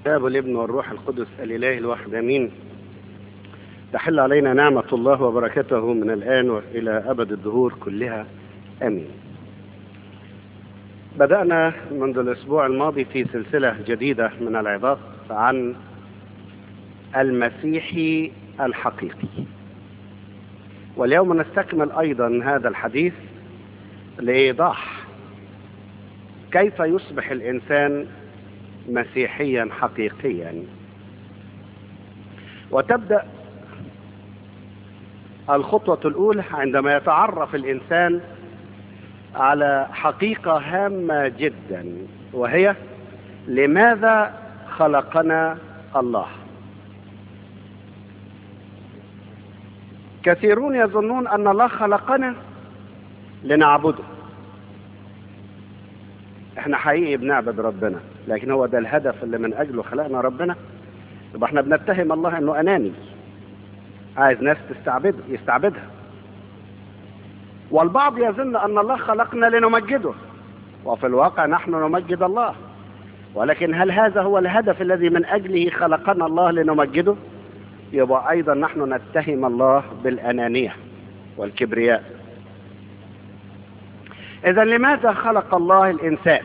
الاب والابن والروح القدس الاله الواحد امين تحل علينا نعمة الله وبركته من الآن وإلى أبد الدهور كلها آمين بدأنا منذ الأسبوع الماضي في سلسلة جديدة من العظات عن المسيحي الحقيقي واليوم نستكمل أيضا هذا الحديث لإيضاح كيف يصبح الإنسان مسيحيا حقيقيا وتبدأ الخطوة الأولى عندما يتعرف الإنسان على حقيقة هامة جدا وهي لماذا خلقنا الله كثيرون يظنون أن الله خلقنا لنعبده احنا حقيقي بنعبد ربنا لكن هو ده الهدف اللي من أجله خلقنا ربنا يبقى احنا بنتهم الله انه اناني عايز ناس تستعبد يستعبدها والبعض يظن ان الله خلقنا لنمجده وفي الواقع نحن نمجد الله ولكن هل هذا هو الهدف الذي من اجله خلقنا الله لنمجده يبقى ايضا نحن نتهم الله بالانانيه والكبرياء اذا لماذا خلق الله الانسان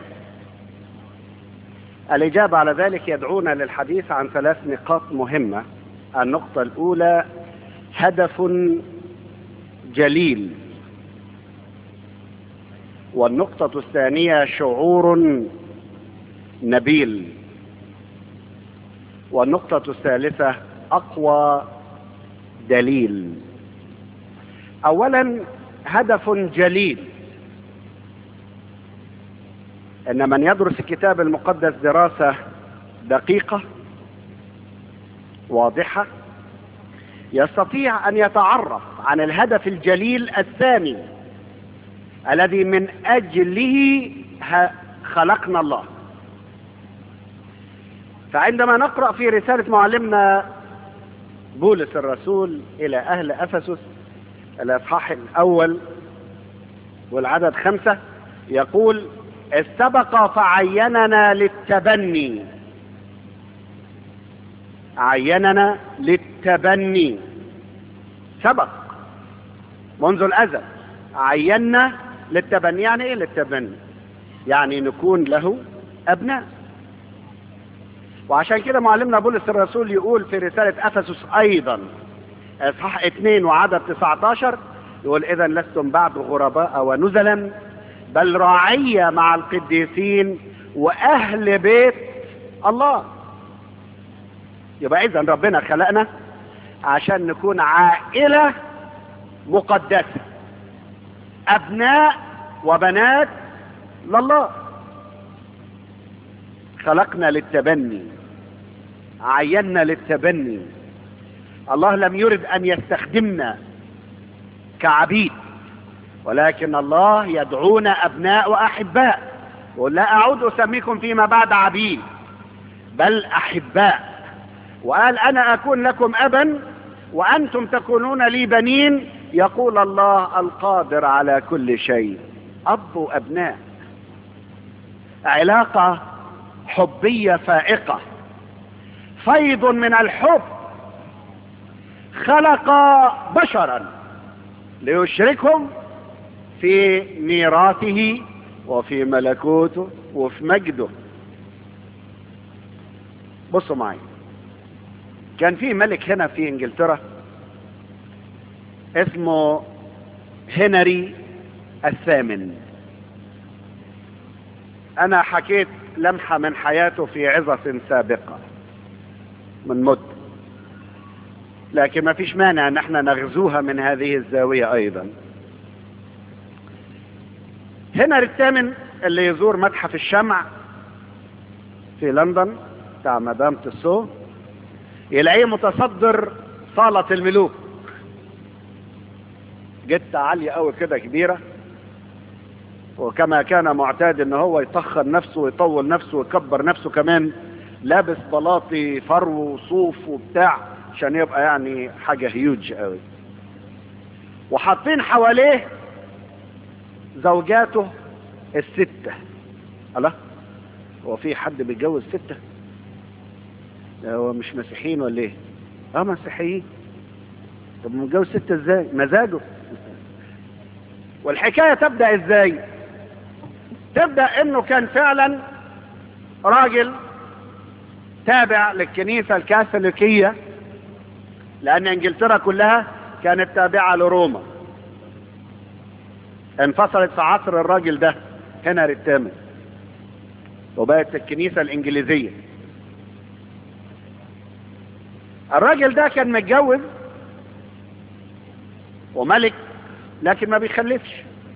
الاجابه على ذلك يدعونا للحديث عن ثلاث نقاط مهمه النقطه الاولى هدف جليل والنقطة الثانية شعور نبيل والنقطة الثالثة أقوى دليل أولا هدف جليل إن من يدرس الكتاب المقدس دراسة دقيقة واضحة يستطيع أن يتعرف عن الهدف الجليل الثاني الذي من أجله خلقنا الله فعندما نقرأ في رسالة معلمنا بولس الرسول إلى أهل أفسس الأصحاح الأول والعدد خمسة يقول استبق فعيننا للتبني عيننا للتبني سبق منذ الأزل عينا للتبني يعني ايه للتبني يعني نكون له ابناء وعشان كده معلمنا بولس الرسول يقول في رسالة افسس ايضا اصحاح 2 وعدد 19 يقول اذا لستم بعد غرباء ونزلا بل راعية مع القديسين واهل بيت الله يبقى اذا ربنا خلقنا عشان نكون عائلة مقدسة ابناء وبنات لله خلقنا للتبني عينا للتبني الله لم يرد ان يستخدمنا كعبيد ولكن الله يدعونا ابناء واحباء ولا اعود اسميكم فيما بعد عبيد بل احباء وقال انا اكون لكم ابا وانتم تكونون لي بنين يقول الله القادر على كل شيء اب وابناء علاقه حبيه فائقه فيض من الحب خلق بشرا ليشركهم في ميراثه وفي ملكوته وفي مجده بصوا معي كان في ملك هنا في انجلترا اسمه هنري الثامن انا حكيت لمحة من حياته في عظة سابقة من مد لكن ما فيش مانع ان احنا نغزوها من هذه الزاوية ايضا هنري الثامن اللي يزور متحف الشمع في لندن بتاع مدام تسو يلاقيه متصدر صالة الملوك جتة عالية قوي كده كبيرة وكما كان معتاد ان هو يطخن نفسه ويطول نفسه ويكبر نفسه كمان لابس بلاطي فرو وصوف وبتاع عشان يبقى يعني حاجة هيوج قوي وحاطين حواليه زوجاته الستة الله هو في حد بيتجوز ستة هو مش مسيحيين ولا ايه اه مسيحيين طب متجوز ست ازاي مزاجه والحكاية تبدأ ازاي تبدأ انه كان فعلا راجل تابع للكنيسة الكاثوليكية لان انجلترا كلها كانت تابعة لروما انفصلت في عصر الراجل ده هنري الثامن وبقت الكنيسة الانجليزية الراجل ده كان متجوز وملك لكن ما بيخلفش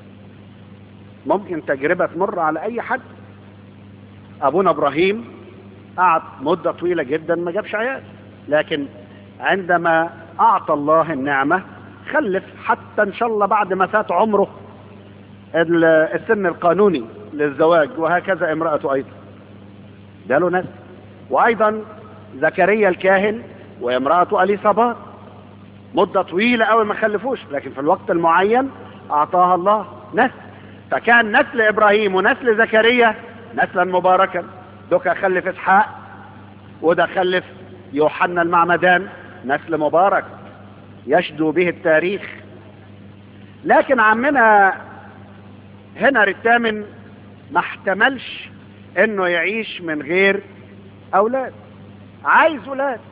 ممكن تجربة تمر على اي حد ابونا ابراهيم قعد مدة طويلة جدا ما جابش عيال لكن عندما اعطى الله النعمة خلف حتى ان شاء الله بعد ما فات عمره السن القانوني للزواج وهكذا امرأته ايضا ده له ناس وايضا زكريا الكاهن وامرأته اليصابات مدة طويلة قوي ما خلفوش لكن في الوقت المعين اعطاها الله نسل فكان نسل ابراهيم ونسل زكريا نسلا مباركا دوكا خلف اسحاق وده خلف يوحنا المعمدان نسل مبارك يشدو به التاريخ لكن عمنا هنري الثامن ما احتملش انه يعيش من غير اولاد عايز اولاد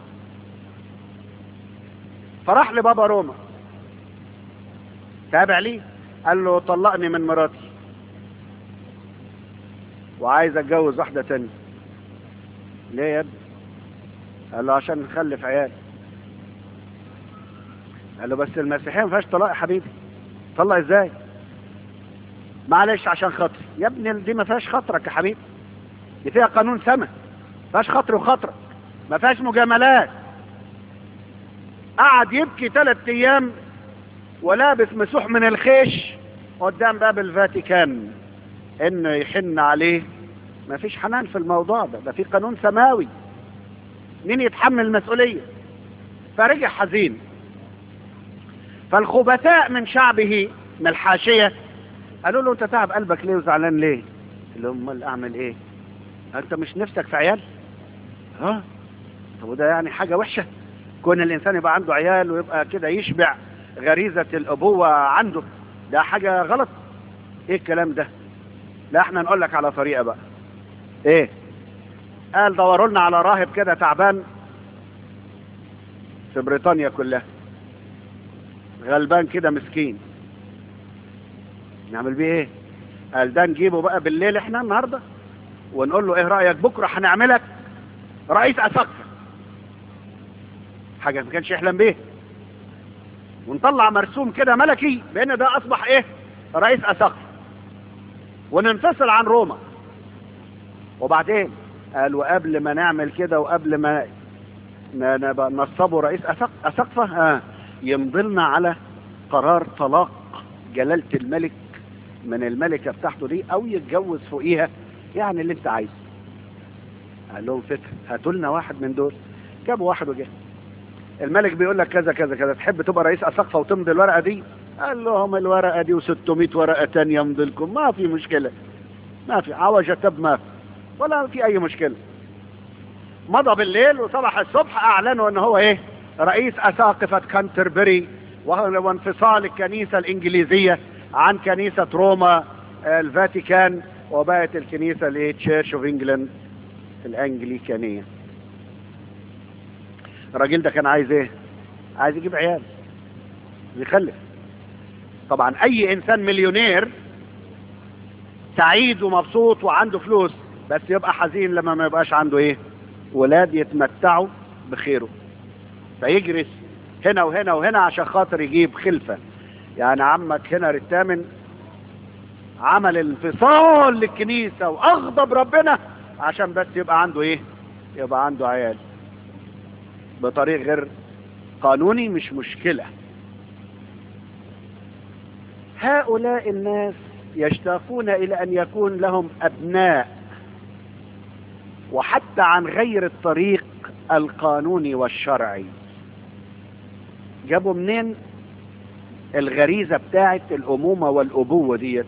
فراح لبابا روما تابع ليه قال له طلقني من مراتي وعايز اتجوز واحدة تانية ليه يا ابني قال له عشان نخلف عيال قال له بس المسيحية ما فيهاش طلاق يا حبيبي طلق ازاي معلش عشان خاطري يا ابني دي ما فيهاش خاطرك يا حبيبي دي فيها قانون سما ما فيهاش خاطر وخاطرك ما فيهاش مجاملات قعد يبكي ثلاث ايام ولابس مسوح من الخيش قدام باب الفاتيكان انه يحن عليه ما فيش حنان في الموضوع ده ده في قانون سماوي مين يتحمل المسؤولية فرجع حزين فالخبثاء من شعبه من الحاشية قالوا له انت تعب قلبك ليه وزعلان ليه قال لهم امال اعمل ايه انت مش نفسك في عيال ها طب وده يعني حاجة وحشة كون الانسان يبقى عنده عيال ويبقى كده يشبع غريزة الابوة عنده ده حاجة غلط ايه الكلام ده لا احنا نقول لك على طريقة بقى ايه قال دوروا لنا على راهب كده تعبان في بريطانيا كلها غلبان كده مسكين نعمل بيه ايه قال ده نجيبه بقى بالليل احنا النهاردة ونقول له ايه رأيك بكرة هنعملك رئيس اسقف حاجة ما كانش يحلم بيه ونطلع مرسوم كده ملكي بان ده اصبح ايه رئيس اسقف وننفصل عن روما وبعدين قال وقبل ما نعمل كده وقبل ما نصبه رئيس أسقفة آه يمضلنا على قرار طلاق جلالة الملك من الملكة بتاعته دي او يتجوز فوقيها يعني اللي انت عايزه قال لهم فكرة هاتوا لنا واحد من دول جابوا واحد وجه الملك بيقول لك كذا كذا كذا تحب تبقى رئيس أسقفة وتمضي الورقة دي قال لهم الورقة دي و600 ورقة تانية يمضي لكم ما في مشكلة ما في عوجة تب ما في ولا في اي مشكلة مضى بالليل وصبح الصبح اعلنوا ان هو ايه رئيس اساقفة كانتربري وهو انفصال الكنيسة الانجليزية عن كنيسة روما الفاتيكان وبقت الكنيسة الايه تشيرش اوف انجلاند الانجليكانية الراجل ده كان عايز ايه عايز يجيب عيال يخلف طبعا اي انسان مليونير سعيد ومبسوط وعنده فلوس بس يبقى حزين لما ما يبقاش عنده ايه ولاد يتمتعوا بخيره فيجرس هنا وهنا وهنا عشان خاطر يجيب خلفة يعني عمك هنا الثامن عمل انفصال للكنيسة واغضب ربنا عشان بس يبقى عنده ايه يبقى عنده عيال بطريق غير قانوني مش مشكلة هؤلاء الناس يشتاقون الى ان يكون لهم ابناء وحتى عن غير الطريق القانوني والشرعي جابوا منين الغريزة بتاعت الأمومة والأبوة ديت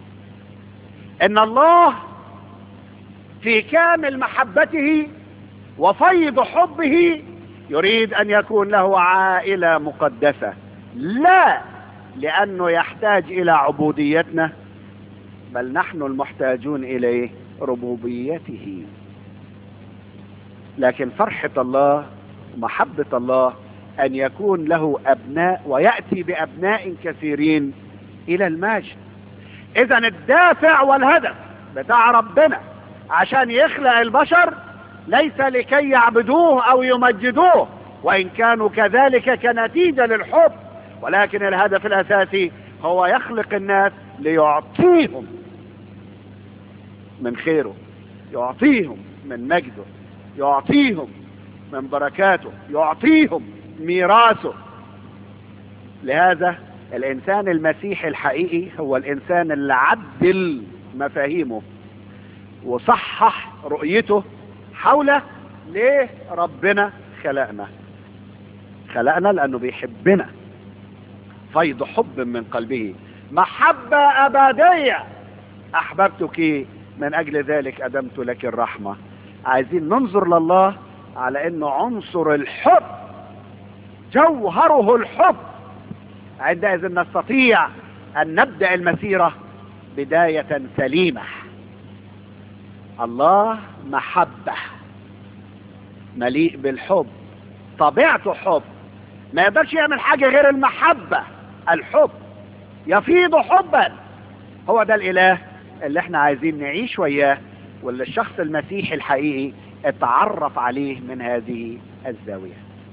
ان الله في كامل محبته وفيض حبه يريد ان يكون له عائلة مقدسة لا لانه يحتاج الى عبوديتنا بل نحن المحتاجون اليه ربوبيته لكن فرحة الله ومحبة الله ان يكون له ابناء ويأتي بابناء كثيرين الى المجد اذا الدافع والهدف بتاع ربنا عشان يخلق البشر ليس لكي يعبدوه او يمجدوه وان كانوا كذلك كنتيجة للحب ولكن الهدف الاساسي هو يخلق الناس ليعطيهم من خيره يعطيهم من مجده يعطيهم من بركاته يعطيهم ميراثه لهذا الانسان المسيحي الحقيقي هو الانسان اللي عدل مفاهيمه وصحح رؤيته حول ليه ربنا خلقنا خلقنا لانه بيحبنا فيض حب من قلبه محبة ابدية احببتك من اجل ذلك ادمت لك الرحمة عايزين ننظر لله على انه عنصر الحب جوهره الحب عندئذ نستطيع ان نبدأ المسيرة بداية سليمة الله محبة مليء بالحب طبيعته حب ما يقدرش يعمل حاجة غير المحبة الحب يفيض حبا هو ده الاله اللي احنا عايزين نعيش وياه واللي الشخص المسيحي الحقيقي اتعرف عليه من هذه الزاوية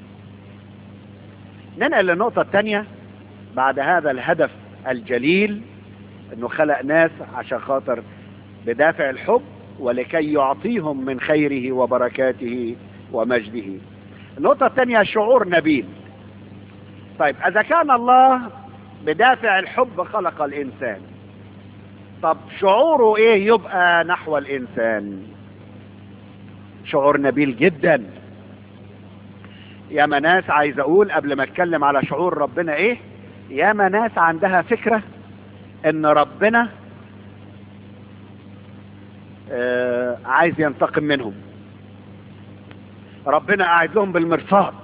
ننقل للنقطة الثانية بعد هذا الهدف الجليل انه خلق ناس عشان خاطر بدافع الحب ولكي يعطيهم من خيره وبركاته ومجده النقطة الثانية شعور نبيل طيب اذا كان الله بدافع الحب خلق الانسان طب شعوره ايه يبقى نحو الانسان شعور نبيل جدا يا ناس عايز اقول قبل ما اتكلم على شعور ربنا ايه يا ناس عندها فكرة ان ربنا آه عايز ينتقم منهم ربنا قاعد لهم بالمرصاد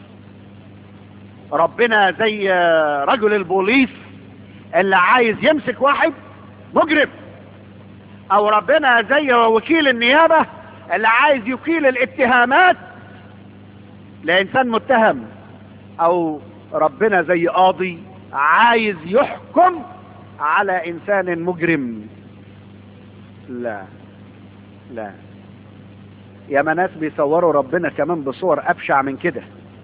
ربنا زي رجل البوليس اللي عايز يمسك واحد مجرم او ربنا زي وكيل النيابة اللي عايز يقيل الاتهامات لانسان متهم او ربنا زي قاضي عايز يحكم على انسان مجرم لا لا يا ناس بيصوروا ربنا كمان بصور ابشع من كده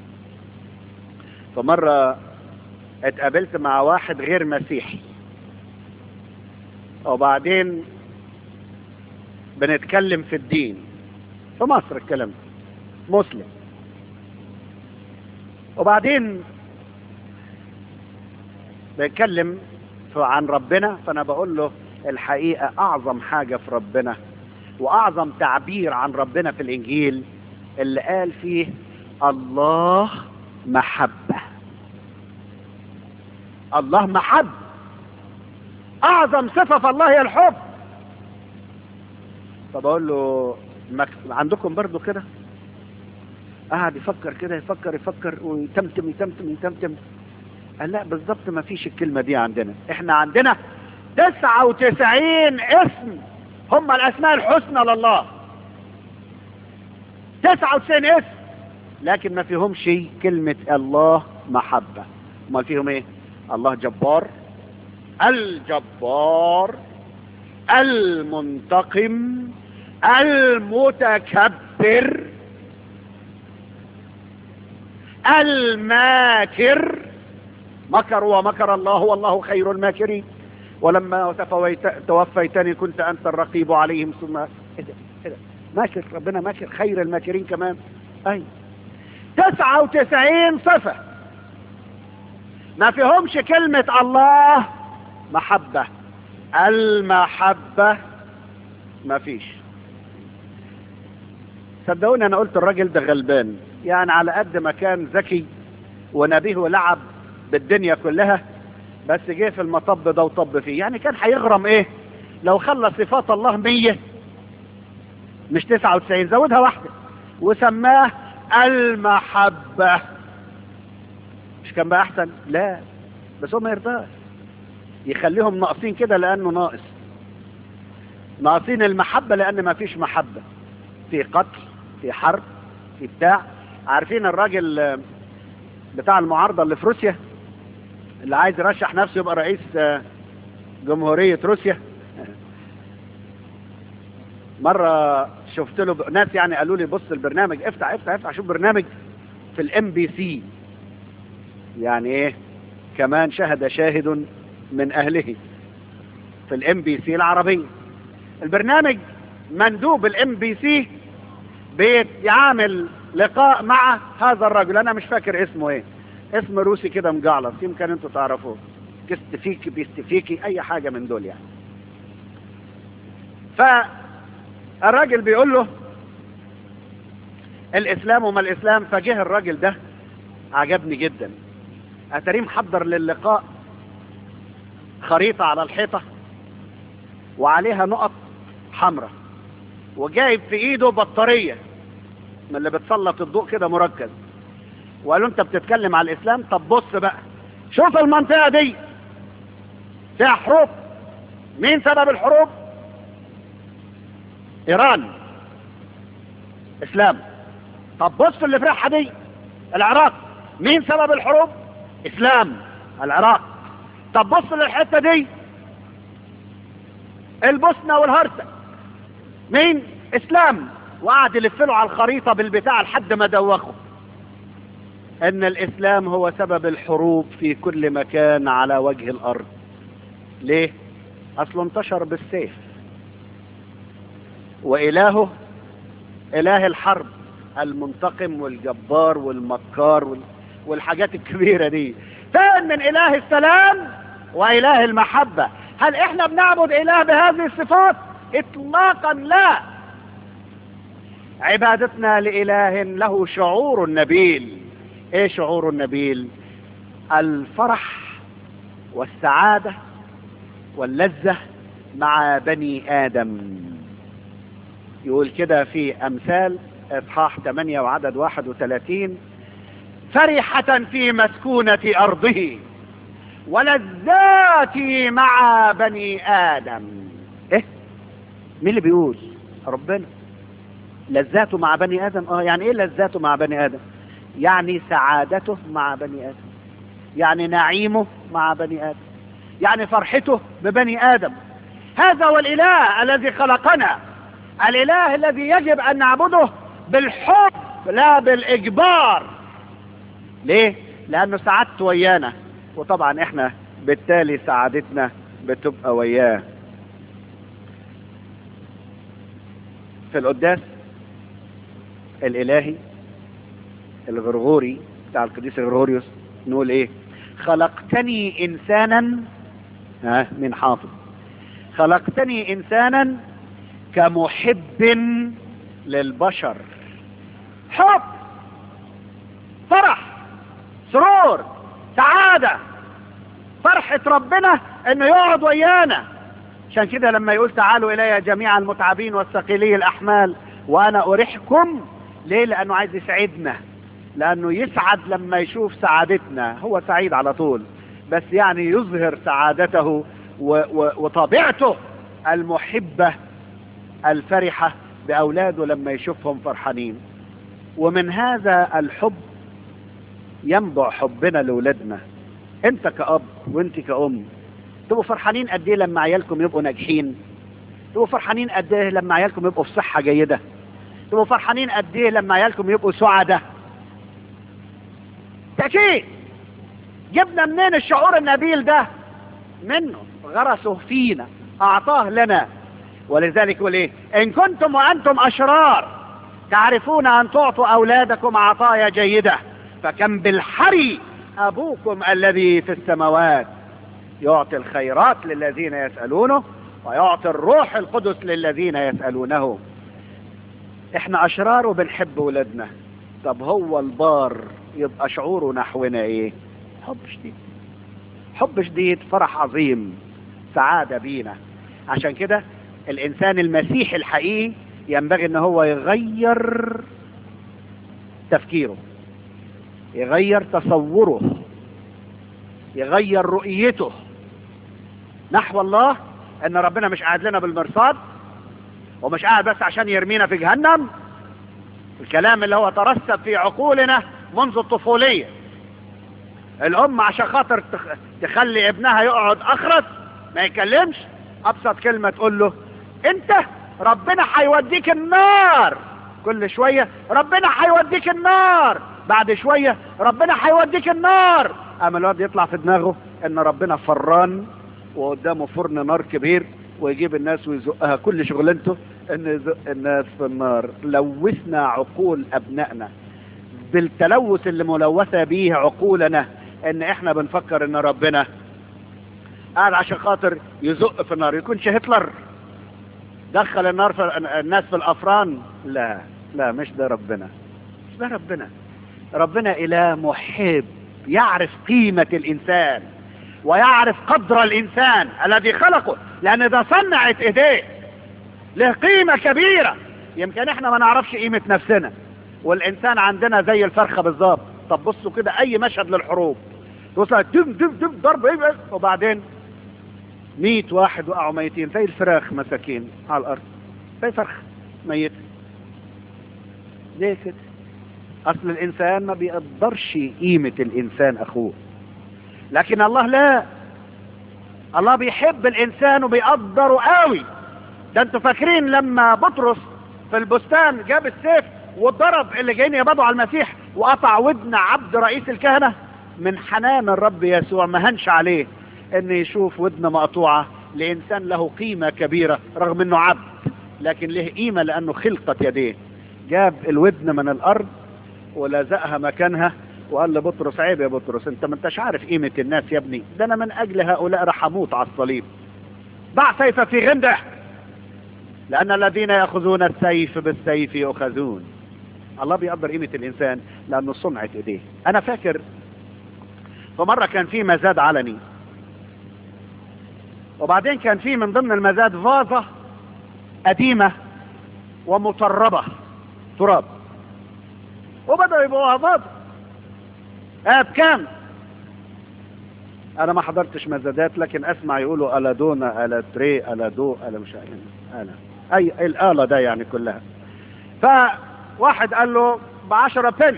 فمرة اتقابلت مع واحد غير مسيحي وبعدين بنتكلم في الدين في مصر الكلام مسلم وبعدين بنتكلم عن ربنا فانا بقول له الحقيقة اعظم حاجة في ربنا واعظم تعبير عن ربنا في الانجيل اللي قال فيه الله محبة الله محب اعظم صفة في الله هي الحب فبقول له مك... عندكم برضو كده قعد يفكر كده يفكر يفكر ويتمتم يتمتم يتمتم قال لا بالظبط ما فيش الكلمة دي عندنا احنا عندنا تسعة وتسعين اسم هم الاسماء الحسنى لله تسعة وتسعين اسم لكن ما فيهم شيء كلمة الله محبة امال فيهم ايه الله جبار الجبار المنتقم المتكبر الماكر مكر ومكر الله والله خير الماكرين ولما تفويت توفيتني كنت انت الرقيب عليهم ثم ايه ده ايه ده ماكر ربنا ماكر خير الماكرين كمان اي تسعة وتسعين صفة ما فيهمش كلمة الله محبة المحبة ما فيش صدقوني انا قلت الراجل ده غلبان يعني على قد ما كان ذكي ونبيه ولعب بالدنيا كلها بس جه في المطب ده وطب فيه يعني كان هيغرم ايه لو خلى صفات الله مية مش تسعة وتسعين زودها واحدة وسماه المحبة مش كان بقى احسن لا بس هو ما يرضاش يخليهم ناقصين كده لانه ناقص ناقصين المحبة لان ما فيش محبة في قتل في حرب في بتاع عارفين الراجل بتاع المعارضة اللي في روسيا اللي عايز يرشح نفسه يبقى رئيس جمهورية روسيا مرة شفت له ناس يعني قالوا لي بص البرنامج افتح افتح افتح شوف برنامج في الام بي سي يعني ايه كمان شهد شاهد من اهله في الام بي سي العربية البرنامج مندوب الام بي سي بيعمل لقاء مع هذا الرجل انا مش فاكر اسمه ايه اسم روسي كده مجعلص يمكن انتوا تعرفوه كستفيكي بيستفيكي اي حاجة من دول يعني فالراجل بيقول له الاسلام وما الاسلام فجه الراجل ده عجبني جدا اتريم محضر للقاء خريطة على الحيطة وعليها نقط حمراء وجايب في ايده بطارية من اللي بتسلط الضوء كده مركز وقالوا انت بتتكلم على الاسلام طب بص بقى شوف المنطقة دي فيها حروب مين سبب الحروب ايران اسلام طب بص اللي في ريحها دي العراق مين سبب الحروب اسلام العراق طب بص للحته دي البوسنه والهرسك مين اسلام وقعد يلف له على الخريطه بالبتاع لحد ما دوخه ان الاسلام هو سبب الحروب في كل مكان على وجه الارض ليه اصله انتشر بالسيف والهه اله الحرب المنتقم والجبار والمكار وال... والحاجات الكبيرة دي فين من اله السلام واله المحبة هل احنا بنعبد اله بهذه الصفات اطلاقا لا عبادتنا لإله له شعور نبيل ايه شعور النبيل الفرح والسعادة واللذة مع بني آدم يقول كده في أمثال إصحاح 8 وعدد 31 فرحة في مسكونة أرضه ولذات مع بني آدم إيه مين اللي بيقول ربنا لذاته مع بني آدم اه يعني ايه لذاته مع بني آدم يعني سعادته مع بني آدم يعني نعيمه مع بني آدم يعني فرحته ببني آدم هذا هو الإله الذي خلقنا الإله الذي يجب أن نعبده بالحب لا بالإجبار ليه؟ لأنه سعادته ويانا وطبعا احنا بالتالي سعادتنا بتبقى وياه في القداس الإلهي الغرغوري بتاع القديس غرغوريوس نقول ايه خلقتني انسانا ها من حافظ خلقتني انسانا كمحب للبشر حب فرح سرور سعادة فرحة ربنا انه يقعد ويانا عشان كده لما يقول تعالوا الي جميع المتعبين والثقيلي الاحمال وانا اريحكم ليه لانه عايز يسعدنا لانه يسعد لما يشوف سعادتنا هو سعيد على طول بس يعني يظهر سعادته و و وطبيعته المحبة الفرحة بأولاده لما يشوفهم فرحانين ومن هذا الحب ينبع حبنا لأولادنا انت كأب وانت كأم تبقوا فرحانين قد ايه لما عيالكم يبقوا ناجحين تبقوا فرحانين قد ايه لما عيالكم يبقوا في صحة جيدة تبقوا فرحانين قد ايه لما عيالكم يبقوا سعداء تأكيد جبنا منين الشعور النبيل ده منه غرسه فينا اعطاه لنا ولذلك يقول ايه ان كنتم وانتم اشرار تعرفون ان تعطوا اولادكم عطايا جيدة فكم بالحري ابوكم الذي في السماوات يعطي الخيرات للذين يسألونه ويعطي الروح القدس للذين يسألونه احنا اشرار وبنحب ولادنا طب هو البار يبقى شعوره نحونا ايه حب شديد حب شديد فرح عظيم سعادة بينا عشان كده الانسان المسيحي الحقيقي ينبغي ان هو يغير تفكيره يغير تصوره يغير رؤيته نحو الله ان ربنا مش قاعد لنا بالمرصاد ومش قاعد بس عشان يرمينا في جهنم الكلام اللي هو ترسب في عقولنا منذ الطفولية الام عشان خاطر تخ- تخلي ابنها يقعد اخرس ما يكلمش ابسط كلمة تقول له انت ربنا هيوديك النار كل شوية ربنا هيوديك النار بعد شوية ربنا هيوديك النار اما الواد يطلع في دماغه ان ربنا فران وقدامه فرن نار كبير ويجيب الناس ويزقها كل شغلانته ان يزق الناس في النار لوثنا عقول ابنائنا بالتلوث اللي ملوثة به عقولنا ان احنا بنفكر ان ربنا قاعد عشان خاطر يزق في النار يكونش هتلر دخل النار في الناس في الافران لا لا مش ده ربنا مش ده ربنا ربنا اله محب يعرف قيمة الانسان ويعرف قدر الانسان الذي خلقه لان ده صنعت ايديه له قيمة كبيرة يمكن احنا ما نعرفش قيمة نفسنا والانسان عندنا زي الفرخة بالظبط طب بصوا كده اي مشهد للحروب توصل دم دم دم ضرب ايه بس وبعدين ميت واحد وقعوا ميتين زي الفراخ مساكين على الارض زي فرخ ميت ليه كده اصل الانسان ما بيقدرش قيمة الانسان اخوه لكن الله لا الله بيحب الانسان وبيقدره قوي ده انتوا فاكرين لما بطرس في البستان جاب السيف وضرب اللي جايين يبادوا على المسيح وقطع ودن عبد رئيس الكهنة من حنان الرب يسوع ما هنش عليه ان يشوف ودن مقطوعة لانسان له قيمة كبيرة رغم انه عبد لكن له قيمة لانه خلقت يديه جاب الودن من الارض ولزقها مكانها وقال لبطرس عيب يا بطرس انت ما انتش عارف قيمة الناس يا ابني ده انا من اجل هؤلاء راح اموت على الصليب ضع سيف في غنده لان الذين ياخذون السيف بالسيف يؤخذون الله بيقدر قيمة الانسان لانه صنعت ايديه انا فاكر فمرة كان في مزاد علني وبعدين كان في من ضمن المزاد فازة قديمة ومطربة تراب وبدأوا يبقوا فازة اه بكام انا ما حضرتش مزادات لكن اسمع يقولوا الا دونا الا تري الا دو الا مش عارف الا اي الاله ده يعني كلها فواحد قال له بعشرة بنت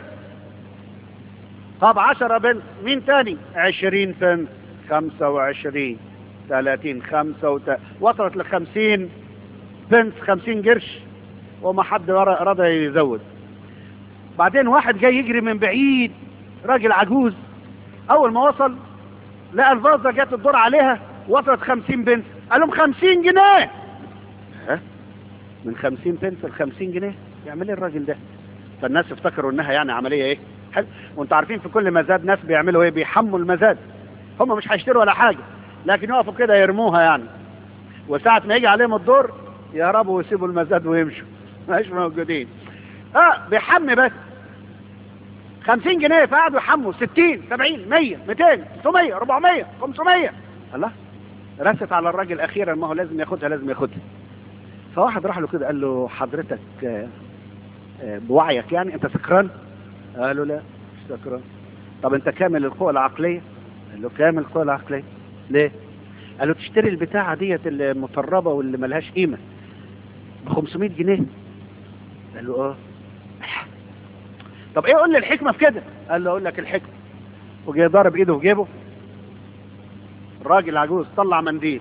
طب عشرة بنت مين تاني عشرين بنت خمسة وعشرين ثلاثين خمسة وت... وصلت لخمسين بنت خمسين قرش وما حد ور- رضى يزود بعدين واحد جاي يجري من بعيد راجل عجوز اول ما وصل لقى الفازة جت الدور عليها وصلت خمسين بنت قال لهم خمسين جنيه ها من خمسين بنت لخمسين جنيه يعمل ايه الراجل ده فالناس افتكروا انها يعني عملية ايه حلو وانتوا عارفين في كل مزاد ناس بيعملوا ايه بيحموا المزاد هم مش هيشتروا ولا حاجة لكن يقفوا كده يرموها يعني وساعة ما يجي عليهم الدور يهربوا ويسيبوا المزاد ويمشوا مش موجودين اه بيحمي بس خمسين جنيه فقعدوا يحموا ستين سبعين مية ميتين ستمية ربعمية خمسمية الله رست على الراجل اخيرا ما هو لازم ياخدها لازم ياخدها فواحد راح له كده قال له حضرتك آه، آه، بوعيك يعني انت سكران قال له لا مش سكران طب انت كامل القوة العقلية قال له كامل القوة العقلية ليه قال له تشتري البتاعة ديت المطربة واللي ملهاش قيمة ب 500 جنيه قال له اه طب ايه قول لي الحكمة في كده قال له اقول لك الحكمة وجاي ضارب ايده في جيبه الراجل عجوز طلع منديل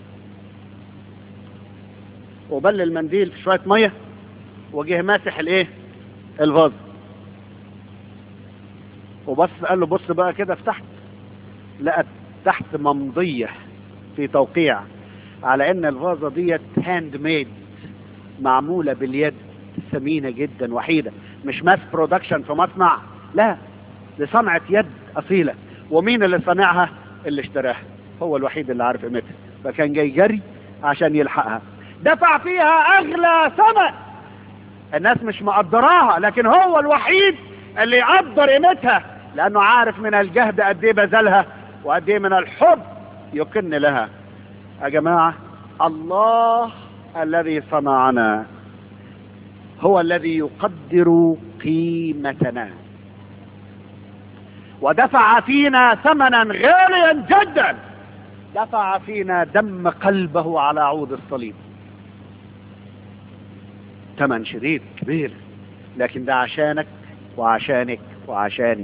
وبل المنديل في شوية مية وجه ماسح الايه الفاز وبص قال له بص بقى كده في تحت لقت تحت ممضية في توقيع على ان الفازة ديت هاند ميد معمولة باليد ثمينة جدا وحيدة مش ماس برودكشن في مصنع لا دي صنعة يد اصيلة ومين اللي صنعها اللي اشتراها هو الوحيد اللي عارف قيمتها فكان جاي جري عشان يلحقها دفع فيها اغلى ثمن الناس مش مقدراها لكن هو الوحيد اللي يقدر قيمتها لانه عارف من الجهد قد ايه بذلها وقد ايه من الحب يكن لها يا جماعه الله الذي صنعنا هو الذي يقدر قيمتنا ودفع فينا ثمنا غاليا جدا دفع فينا دم قلبه على عود الصليب ثمن شديد كبير لكن ده عشانك وعشانك وعشاني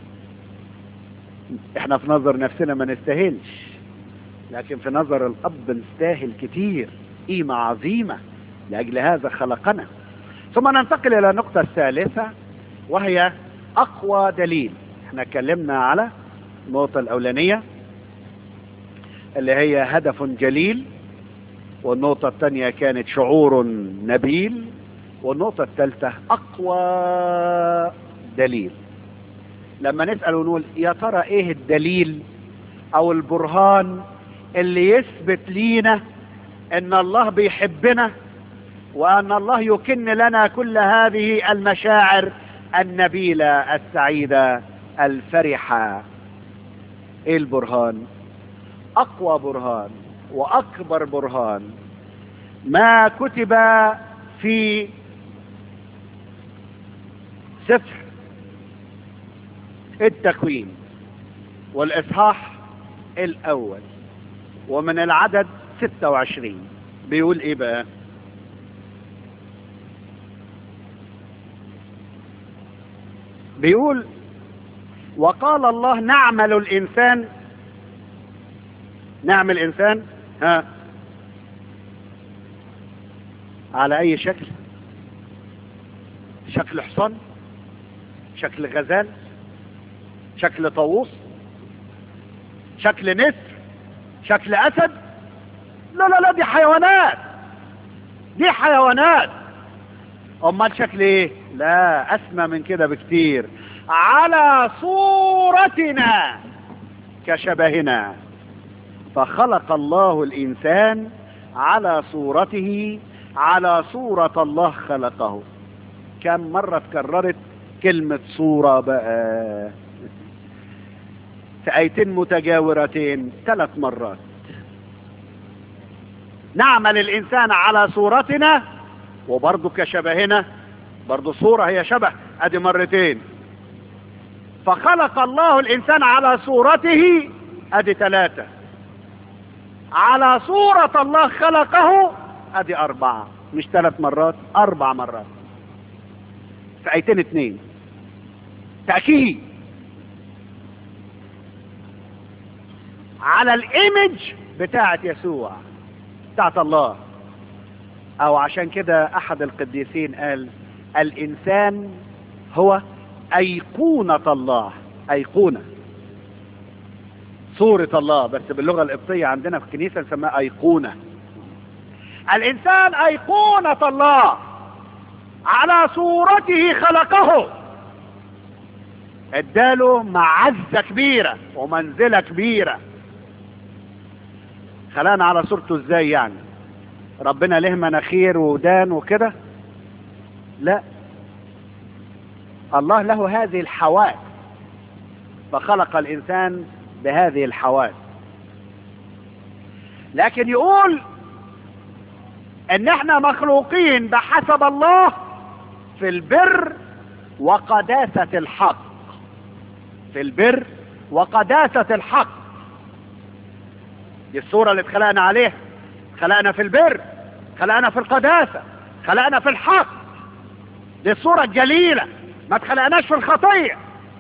احنا في نظر نفسنا ما نستاهلش لكن في نظر الاب نستاهل كتير قيمة عظيمة لأجل هذا خلقنا ثم ننتقل إلى النقطة الثالثة وهي أقوى دليل احنا اتكلمنا على النقطة الأولانية اللي هي هدف جليل والنقطة الثانية كانت شعور نبيل والنقطة الثالثة أقوى دليل لما نسأل ونقول يا ترى إيه الدليل أو البرهان اللي يثبت لينا ان الله بيحبنا وان الله يكن لنا كل هذه المشاعر النبيلة السعيدة الفرحة ايه البرهان اقوى برهان واكبر برهان ما كتب في سفر التكوين والاصحاح الاول ومن العدد 26 بيقول ايه بقى بيقول وقال الله نعمل الانسان نعمل الانسان ها على اي شكل شكل حصان شكل غزال شكل طاووس شكل نسر شكل اسد لا لا لا دي حيوانات دي حيوانات امال شكل ايه لا اسمى من كده بكتير على صورتنا كشبهنا فخلق الله الانسان على صورته على صورة الله خلقه كم مرة تكررت كلمة صورة بقى في ايتين متجاورتين ثلاث مرات نعمل الانسان على صورتنا وبرضه كشبهنا برضه صورة هي شبه ادي مرتين فخلق الله الانسان على صورته ادي ثلاثة على صورة الله خلقه ادي اربعة مش ثلاث مرات اربع مرات في ايتين اتنين تأكيد على الايمج بتاعت يسوع بتاعت الله او عشان كده احد القديسين قال الانسان هو ايقونة الله ايقونة صورة الله بس باللغة القبطية عندنا في الكنيسة نسميها ايقونة الانسان ايقونة الله على صورته خلقه اداله معزة كبيرة ومنزلة كبيرة خلقنا على صورته ازاي يعني ربنا له مناخير ودان وكده لا الله له هذه الحواس فخلق الانسان بهذه الحواس لكن يقول ان احنا مخلوقين بحسب الله في البر وقداسة الحق في البر وقداسة الحق دي الصورة اللي اتخلقنا عليها خلقنا في البر خلقنا في القداسة خلقنا في الحق دي الصورة الجليلة ما اتخلقناش في الخطية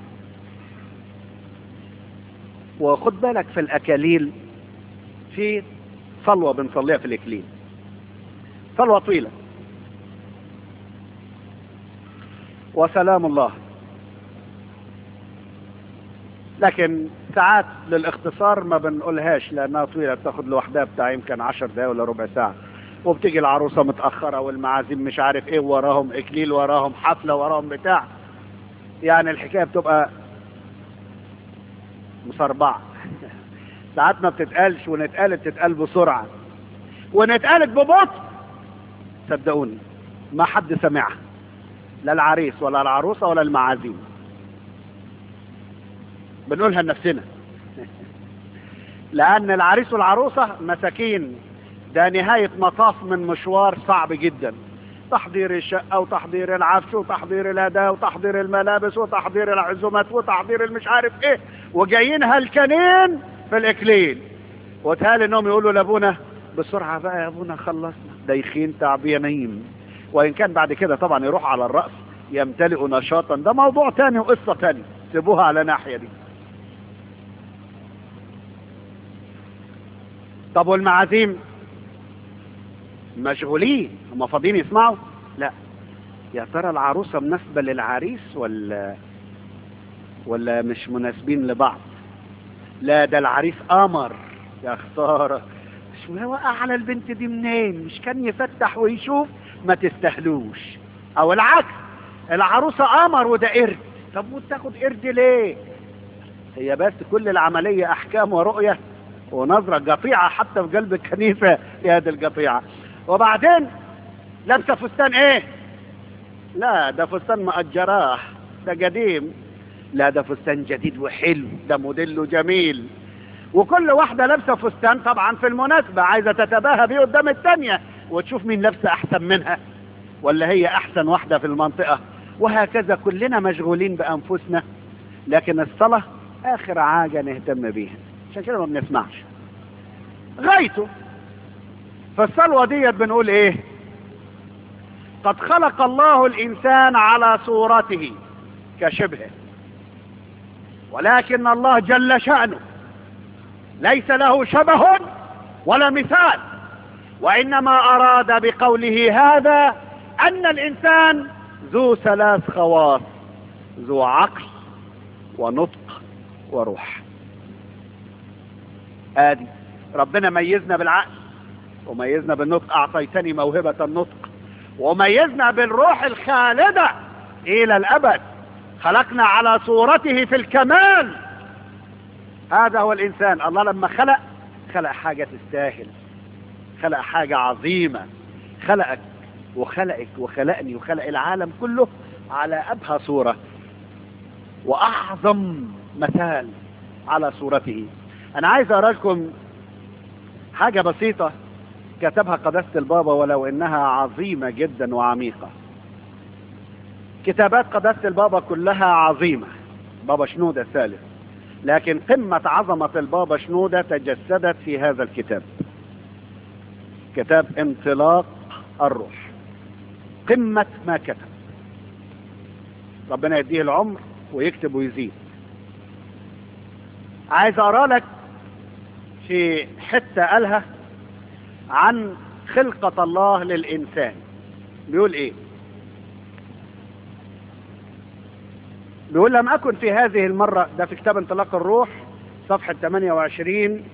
وخد بالك في الأكاليل في صلوة بنصليها في الإكليل صلوة طويلة وسلام الله لكن ساعات للاختصار ما بنقولهاش لانها طويله بتاخد لوحدها بتاع يمكن عشر دقايق ولا ربع ساعه وبتيجي العروسه متاخره والمعازيم مش عارف ايه وراهم اكليل وراهم حفله وراهم بتاع يعني الحكايه بتبقى مصربعه ساعات ما بتتقالش ونتقالت تتقال بسرعه ونتقالت ببطء صدقوني ما حد سمعها لا العريس ولا العروسه ولا المعازيم بنقولها لنفسنا لان العريس والعروسة مساكين ده نهاية مطاف من مشوار صعب جدا تحضير الشقة وتحضير العفش وتحضير الهدايا وتحضير الملابس وتحضير العزومات وتحضير المش عارف ايه وجايين هلكانين في الاكليل وتهال انهم يقولوا لابونا بسرعة بقى يا ابونا خلصنا دايخين تعبانين وان كان بعد كده طبعا يروح على الرأس يمتلئ نشاطا ده موضوع تاني وقصة تاني سيبوها على ناحية دي طب والمعازيم مشغولين هم فاضيين يسمعوا لا يا ترى العروسة مناسبة للعريس ولا ولا مش مناسبين لبعض لا ده العريس قمر يا خسارة مش وقع على البنت دي منين مش كان يفتح ويشوف ما تستهلوش او العكس العروسة قمر وده قرد طب وتاخد قرد ليه هي بس كل العملية احكام ورؤية ونظرة قطيعة حتى في قلب الكنيسة يا دي القطيعة وبعدين لابسة فستان ايه لا ده فستان مأجراه ده قديم لا ده فستان جديد وحلو ده موديله جميل وكل واحدة لابسة فستان طبعا في المناسبة عايزة تتباهى بيه قدام التانية وتشوف مين لابسة احسن منها ولا هي احسن واحدة في المنطقة وهكذا كلنا مشغولين بانفسنا لكن الصلاة اخر حاجة نهتم بيها عشان كده ما بنسمعش غايته فالصلوة ديت بنقول ايه قد خلق الله الانسان على صورته كشبهه ولكن الله جل شأنه ليس له شبه ولا مثال وانما اراد بقوله هذا ان الانسان ذو ثلاث خواص ذو عقل ونطق وروح ادي ربنا ميزنا بالعقل وميزنا بالنطق اعطيتني موهبة النطق وميزنا بالروح الخالدة الى الابد خلقنا على صورته في الكمال هذا هو الانسان الله لما خلق خلق حاجة تستاهل خلق حاجة عظيمة خلقك وخلقك وخلقني وخلق العالم كله على ابهى صورة واعظم مثال على صورته انا عايز اقرا لكم حاجة بسيطة كتبها قداسة البابا ولو انها عظيمة جدا وعميقة كتابات قداسة البابا كلها عظيمة بابا شنودة الثالث لكن قمة عظمة البابا شنودة تجسدت في هذا الكتاب كتاب انطلاق الروح قمة ما كتب ربنا يديه العمر ويكتب ويزيد عايز اقرا لك في حتة قالها عن خلقة الله للإنسان بيقول إيه بيقول لم أكن في هذه المرة ده في كتاب انطلاق الروح صفحة 28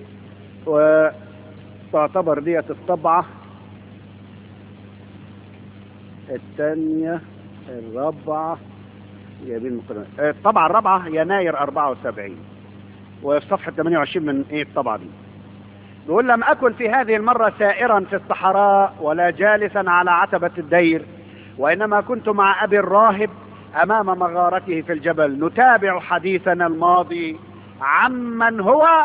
وتعتبر ديت الطبعة الثانية الرابعة جايبين الطبعة الرابعة يناير 74 وفي صفحة 28 من ايه الطبعة دي بيقول لم أكن في هذه المرة سائرا في الصحراء ولا جالسا على عتبة الدير وإنما كنت مع أبي الراهب أمام مغارته في الجبل نتابع حديثنا الماضي عمن هو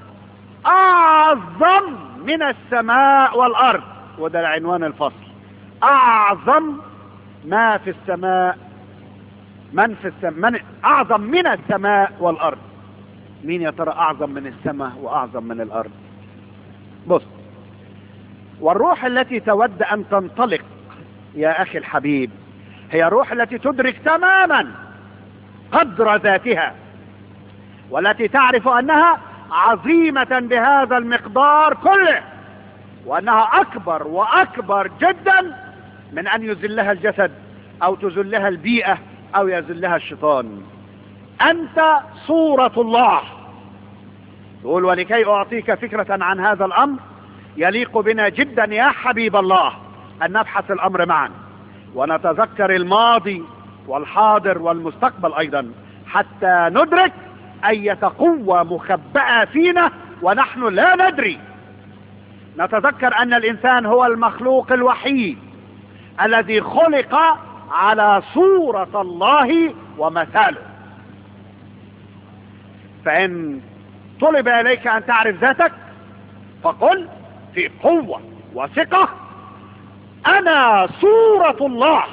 أعظم من السماء والأرض وده عنوان الفصل أعظم ما في السماء من في السماء من أعظم من السماء والأرض مين يا ترى أعظم من السماء وأعظم من الأرض بص والروح التي تود أن تنطلق يا أخي الحبيب هي الروح التي تدرك تماما قدر ذاتها والتي تعرف أنها عظيمة بهذا المقدار كله وأنها أكبر وأكبر جدا من أن يذلها الجسد أو تذلها البيئة أو يذلها الشيطان أنت صورة الله يقول ولكي أعطيك فكرة عن هذا الأمر يليق بنا جدا يا حبيب الله أن نبحث الأمر معا ونتذكر الماضي والحاضر والمستقبل أيضا حتى ندرك أية قوة مخبأة فينا ونحن لا ندري نتذكر أن الإنسان هو المخلوق الوحيد الذي خلق على صورة الله ومثاله فإن طلب إليك أن تعرف ذاتك فقل في قوة وثقة انا صورة الله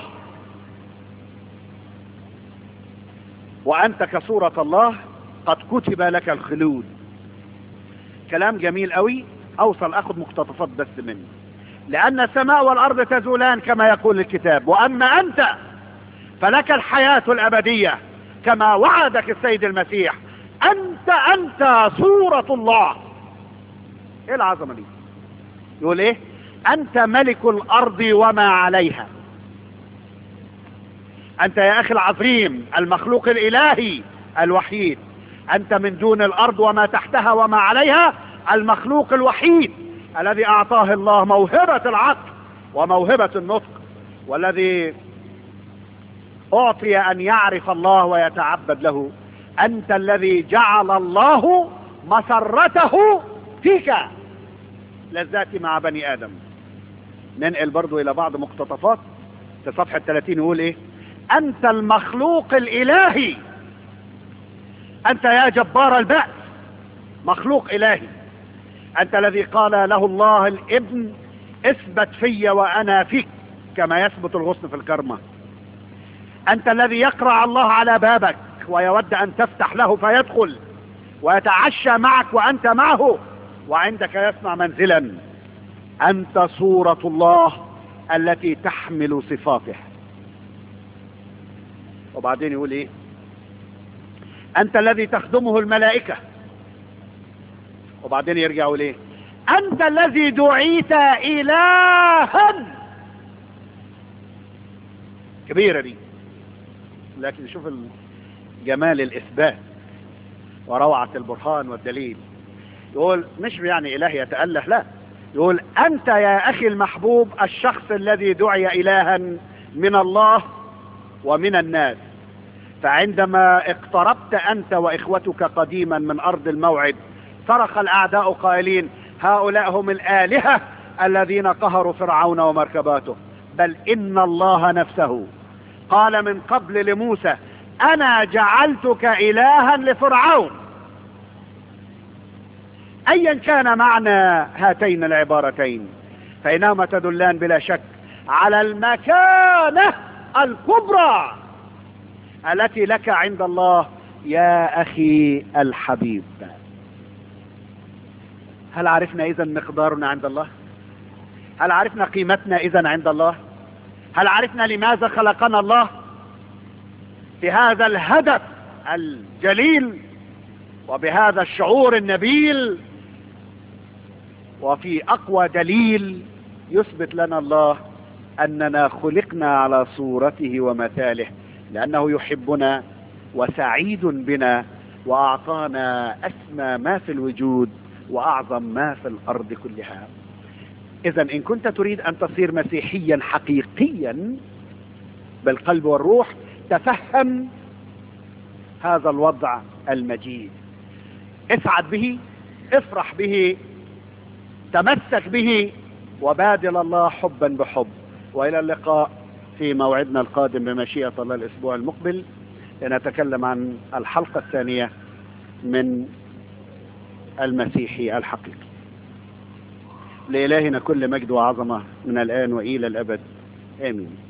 وانت كصورة الله قد كتب لك الخلود كلام جميل قوي اوصل اخد مقتطفات بس منه لان السماء والارض تزولان كما يقول الكتاب واما انت فلك الحياة الابدية كما وعدك السيد المسيح انت انت صورة الله ايه العظمة دي يقول ايه انت ملك الارض وما عليها انت يا اخي العظيم المخلوق الالهي الوحيد انت من دون الارض وما تحتها وما عليها المخلوق الوحيد الذي اعطاه الله موهبة العقل وموهبة النطق والذي اعطي ان يعرف الله ويتعبد له انت الذي جعل الله مسرته فيك لذاتي مع بني ادم ننقل برضو الى بعض مقتطفات في صفحة 30 يقول ايه انت المخلوق الالهي انت يا جبار البأس مخلوق الهي انت الذي قال له الله الابن اثبت في وانا فيك كما يثبت الغصن في الكرمة انت الذي يقرع الله على بابك ويود ان تفتح له فيدخل ويتعشى معك وانت معه وعندك يصنع منزلا انت صورة الله التي تحمل صفاته وبعدين يقول ايه انت الذي تخدمه الملائكة وبعدين يرجع يقول ايه انت الذي دعيت الها كبيرة دي لكن شوف جمال الاثبات وروعة البرهان والدليل يقول مش يعني اله يتأله لا يقول انت يا اخي المحبوب الشخص الذي دعي الها من الله ومن الناس فعندما اقتربت انت واخوتك قديما من ارض الموعد صرخ الاعداء قائلين هؤلاء هم الالهة الذين قهروا فرعون ومركباته بل ان الله نفسه قال من قبل لموسى انا جعلتك الها لفرعون ايا كان معنى هاتين العبارتين فانهما تدلان بلا شك على المكانة الكبرى التي لك عند الله يا اخي الحبيب هل عرفنا اذا مقدارنا عند الله هل عرفنا قيمتنا اذا عند الله هل عرفنا لماذا خلقنا الله بهذا الهدف الجليل وبهذا الشعور النبيل وفي اقوى دليل يثبت لنا الله اننا خلقنا على صورته ومثاله لانه يحبنا وسعيد بنا واعطانا اسمى ما في الوجود واعظم ما في الارض كلها اذا ان كنت تريد ان تصير مسيحيا حقيقيا بالقلب والروح تفهم هذا الوضع المجيد اسعد به افرح به تمسك به وبادل الله حبا بحب والى اللقاء في موعدنا القادم بمشيئة الله الاسبوع المقبل لنتكلم عن الحلقة الثانية من المسيحي الحقيقي لإلهنا كل مجد وعظمة من الآن وإلى الأبد آمين